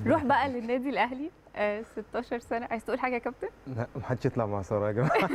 روح بقى للنادي الاهلي آه 16 سنه عايز تقول حاجه يا كابتن لا محدش يطلع مع ساره يا جماعه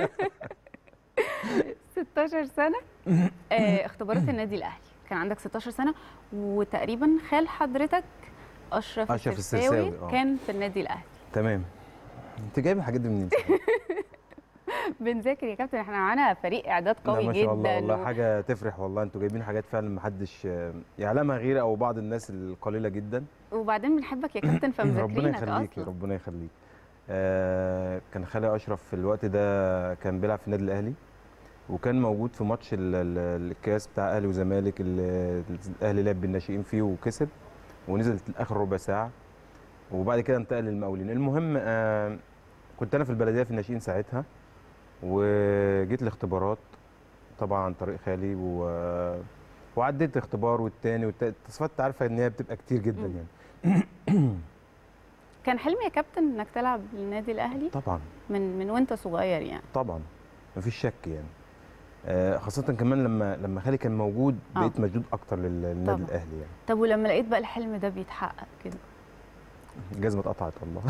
16 سنه آه اختبارات النادي الاهلي كان عندك 16 سنه وتقريبا خال حضرتك اشرف أشرف السرساوي السرساوي، آه. كان في النادي الاهلي تمام انت جايب الحاجات دي منين؟ بنذاكر يا كابتن احنا معانا فريق اعداد لا قوي ما جدا شاء الله والله و- حاجه تفرح والله انتوا جايبين حاجات فعلا محدش آه، يعلمها غير او بعض الناس القليله جدا وبعدين بنحبك يا كابتن ربنا فمذاكرينك يخليك اصلا ربنا يخليك آه كان خالي اشرف في الوقت ده كان بيلعب في النادي الاهلي وكان موجود في ماتش ال- ال- الكاس بتاع اهلي وزمالك اللي الاهلي لعب بالناشئين فيه وكسب ونزل اخر ربع ساعه وبعد كده انتقل للمقاولين المهم آه كنت انا في البلديه في الناشئين ساعتها وجيت الاختبارات طبعا عن طريق خالي و... وعديت اختبار والتاني والتالت التصفيات انت عارفه ان هي بتبقى كتير جدا مم. يعني كان حلمي يا كابتن انك تلعب للنادي الاهلي طبعا من من وانت صغير يعني طبعا مفيش شك يعني آه، خاصة كمان لما لما خالي كان موجود آه. بقيت مشدود أكتر لل- للنادي طبعا. الأهلي يعني طب ولما لقيت بقى الحلم ده بيتحقق كده الجزمة اتقطعت والله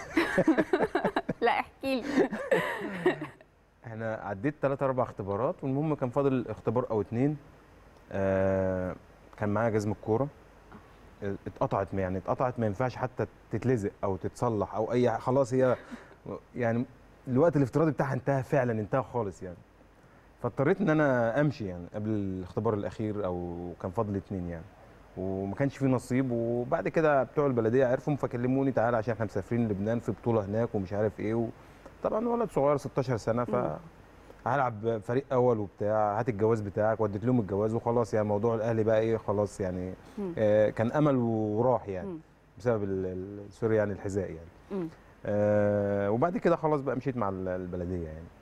لا احكي لي احنا عديت ثلاثة أربع اختبارات والمهم كان فاضل اختبار أو اتنين آه كان معايا جزمة كورة اتقطعت ما يعني اتقطعت ما ينفعش حتى تتلزق أو تتصلح أو أي ح- خلاص هي يعني الوقت الافتراضي بتاعها انتهى فعلا انتهى خالص يعني فاضطريت ان انا امشي يعني قبل الاختبار الاخير او كان فاضل اتنين يعني وما كانش فيه نصيب وبعد كده بتوع البلديه عرفوا فكلموني تعالى عشان احنا مسافرين لبنان في بطوله هناك ومش عارف ايه و... طبعا ولد صغير 16 سنه ف هلعب فريق اول وبتاع هات الجواز بتاعك وديت لهم الجواز وخلاص يعني موضوع الاهلي بقى ايه خلاص يعني مم. آه كان امل وراح يعني مم. بسبب ال- ال- سوري يعني الحذاء يعني مم. آه وبعد كده خلاص بقى مشيت مع ال- البلديه يعني